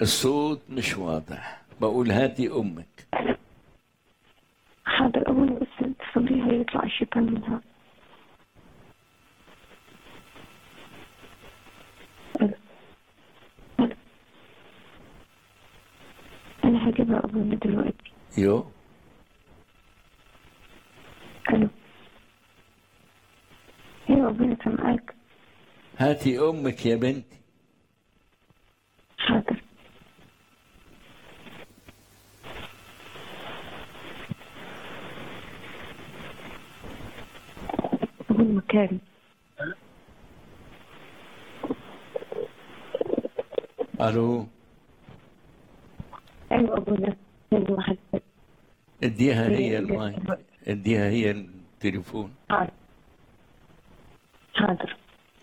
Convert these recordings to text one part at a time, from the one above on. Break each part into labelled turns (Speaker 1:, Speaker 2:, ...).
Speaker 1: الصوت مش واضح بقول هاتي امك
Speaker 2: حاضر أبونا بس تصليها يطلع الشيطان منها ألو. ألو. أنا هجيبها أبونا دلوقتي
Speaker 1: يو
Speaker 2: ألو أيوة أبونا سامعاك
Speaker 1: هاتي امك يا بنتي
Speaker 2: حاضر أبونا مكارم
Speaker 1: الو
Speaker 2: أيوة أبونا أيوة حضرتك
Speaker 1: اديها هي
Speaker 2: إيه،
Speaker 1: المايك
Speaker 2: إيه.
Speaker 1: اديها هي التليفون
Speaker 2: حاضر حاضر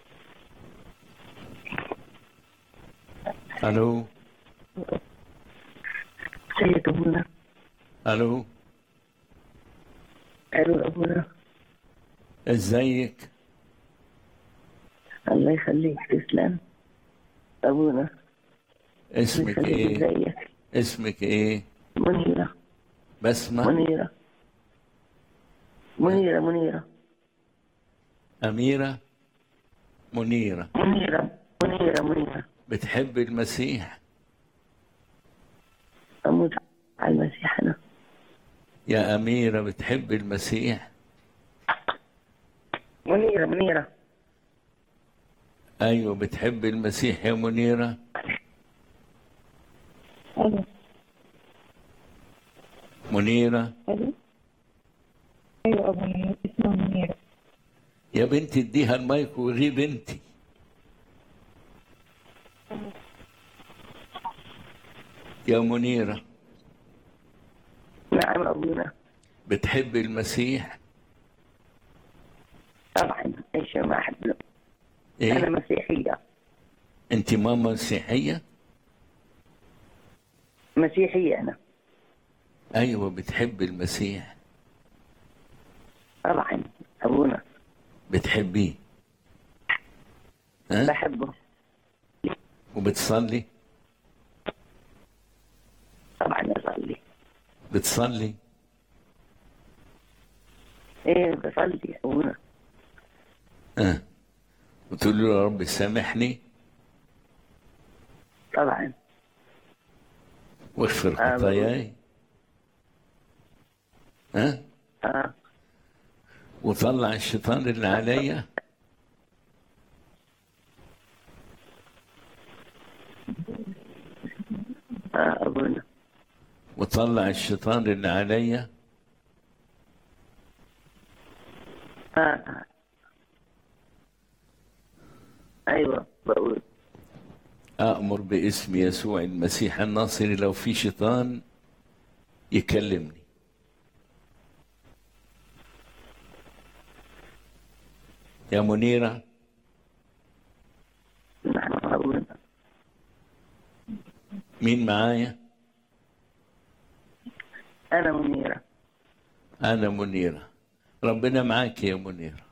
Speaker 1: الو
Speaker 2: سيد أبونا
Speaker 1: الو
Speaker 2: ألو أبونا
Speaker 1: ازيك
Speaker 2: الله يخليك تسلم أبونا
Speaker 1: اسمك
Speaker 2: يخليك
Speaker 1: ايه
Speaker 2: ازيك
Speaker 1: اسمك ايه
Speaker 2: منيرة
Speaker 1: بسمة
Speaker 2: منيرة منيرة منيرة
Speaker 1: أميرة منيرة
Speaker 2: منيرة منيرة منيرة
Speaker 1: بتحب المسيح
Speaker 2: أموت على المسيح أنا
Speaker 1: يا أميرة بتحب المسيح
Speaker 2: منيرة منيرة
Speaker 1: أيوة بتحب المسيح يا منيرة
Speaker 2: ألو
Speaker 1: منيرة
Speaker 2: ألو أيوة أبونا اسمها منيرة
Speaker 1: يا بنتي اديها المايك وغيب انتي يا منيرة
Speaker 2: نعم أبونا
Speaker 1: بتحب المسيح
Speaker 2: طبعا إيش ما أحب أنا
Speaker 1: ايه
Speaker 2: مسيحية
Speaker 1: انت ماما مسيحية
Speaker 2: مسيحية أنا
Speaker 1: ايوه بتحب المسيح
Speaker 2: طبعا أبونا
Speaker 1: بتحبيه ها
Speaker 2: بحبه
Speaker 1: وبتصلي
Speaker 2: طبعا أصلي
Speaker 1: بتصلي
Speaker 2: إيه بصلي أبونا
Speaker 1: ها وتقول له يا رب سامحني
Speaker 2: طبعا
Speaker 1: واغفر
Speaker 2: آه،
Speaker 1: خطاياي ها
Speaker 2: آه
Speaker 1: وطلع الشيطان اللي عليا
Speaker 2: آه أبونا
Speaker 1: وطلع الشيطان اللي عليا
Speaker 2: آه آه. أيوة بقول
Speaker 1: أأمر باسم يسوع المسيح الناصري لو في شيطان يكلمني يا منيرة
Speaker 2: نعم أبونا
Speaker 1: مين معايا
Speaker 2: أنا منيرة
Speaker 1: أنا منيرة ربنا معاك يا منيرة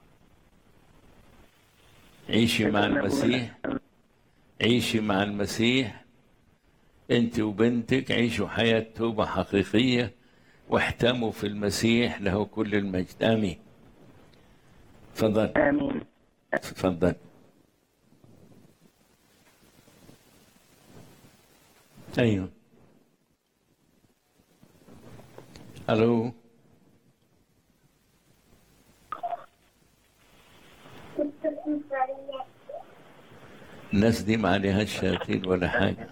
Speaker 1: عيشي مع المسيح عيشي مع المسيح انت وبنتك عيشوا حياة توبة حقيقية واحتموا في المسيح له كل المجد آمين تفضل
Speaker 2: آمين
Speaker 1: تفضل ايوه الو الناس دي ما عليها الشياطين ولا حاجه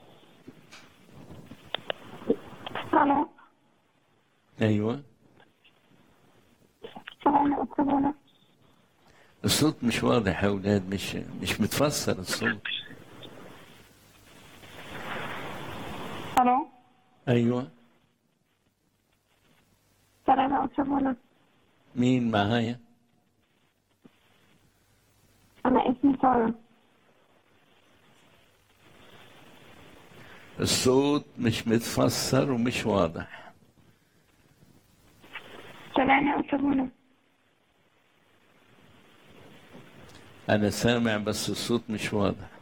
Speaker 2: أنا
Speaker 1: ايوه
Speaker 2: أنا أبونا
Speaker 1: الصوت مش واضح يا اولاد مش مش متفسر الصوت
Speaker 2: ألو
Speaker 1: ايوه
Speaker 2: سلام أبونا
Speaker 1: مين معايا
Speaker 2: أنا اسمي سارة
Speaker 1: الصوت مش متفسر ومش واضح
Speaker 2: سلام أبونا
Speaker 1: انا سامع بس الصوت مش واضح